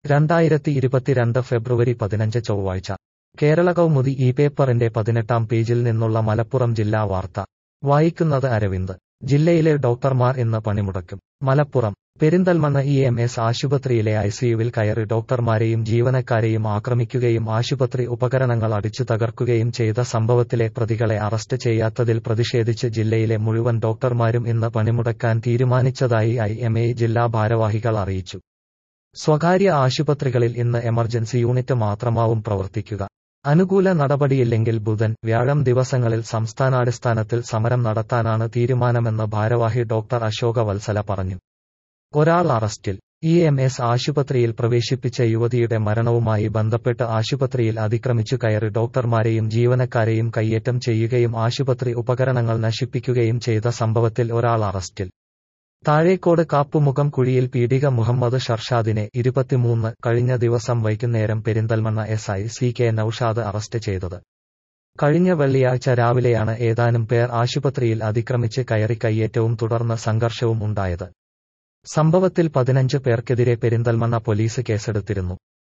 രണ്ടായിരത്തി ഇരുപത്തിരണ്ട് ഫെബ്രുവരി പതിനഞ്ച് ചൊവ്വാഴ്ച കേരള കൗമുദി ഈ പേപ്പറിന്റെ പതിനെട്ടാം പേജിൽ നിന്നുള്ള മലപ്പുറം ജില്ലാ വാർത്ത വായിക്കുന്നത് അരവിന്ദ് ജില്ലയിലെ ഡോക്ടർമാർ ഇന്ന് പണിമുടക്കും Malappuram Perinthalmanna E M S ആശുപത്രിയിലെ ഐസിയുവിൽ കയറി ഡോക്ടർമാരെയും ജീവനക്കാരെയും ആക്രമിക്കുകയും ആശുപത്രി ഉപകരണങ്ങൾ അടിച്ചു തകർക്കുകയും ചെയ്ത സംഭവത്തിലെ പ്രതികളെ അറസ്റ്റ് ചെയ്യാത്തതിൽ പ്രതിഷേധിച്ച് ജില്ലയിലെ മുഴുവൻ ഡോക്ടർമാരും ഇന്ന് പണിമുടക്കാൻ തീരുമാനിച്ചതായി ഐ എം എ ജില്ലാ ഭാരവാഹികൾ അറിയിച്ചു സ്വകാര്യ ആശുപത്രികളിൽ ഇന്ന് എമർജൻസി യൂണിറ്റ് മാത്രമാവും പ്രവർത്തിക്കുക അനുകൂല നടപടിയില്ലെങ്കിൽ ബുധൻ വ്യാഴം ദിവസങ്ങളിൽ സംസ്ഥാനാടിസ്ഥാനത്തിൽ സമരം നടത്താനാണ് തീരുമാനമെന്ന് ഭാരവാഹി ഡോക്ടർ അശോക വത്സല പറഞ്ഞു ഒരാൾ അറസ്റ്റിൽ ഇ എം എസ് ആശുപത്രിയിൽ പ്രവേശിപ്പിച്ച യുവതിയുടെ മരണവുമായി ബന്ധപ്പെട്ട് ആശുപത്രിയിൽ അതിക്രമിച്ചു കയറി ഡോക്ടർമാരെയും ജീവനക്കാരെയും കയ്യേറ്റം ചെയ്യുകയും ആശുപത്രി ഉപകരണങ്ങൾ നശിപ്പിക്കുകയും ചെയ്ത സംഭവത്തിൽ ഒരാൾ അറസ്റ്റിൽ താഴേക്കോട് കാപ്പുമുഖം കുഴിയിൽ പീഡിക മുഹമ്മദ് ഷർഷാദിനെ ഇരുപത്തിമൂന്ന് കഴിഞ്ഞ ദിവസം വൈകുന്നേരം Perinthalmanna S I C K Noushad arrest ചെയ്തത് കഴിഞ്ഞ വെള്ളിയാഴ്ച രാവിലെയാണ് ഏതാനും പേർ ആശുപത്രിയിൽ അതിക്രമിച്ച് കയറി കയ്യേറ്റവും തുടർന്ന് സംഘർഷവും ഉണ്ടായത് സംഭവത്തിൽ പതിനഞ്ച് പേർക്കെതിരെ പെരിന്തൽമണ്ണ പോലീസ് കേസെടുത്തിരുന്നു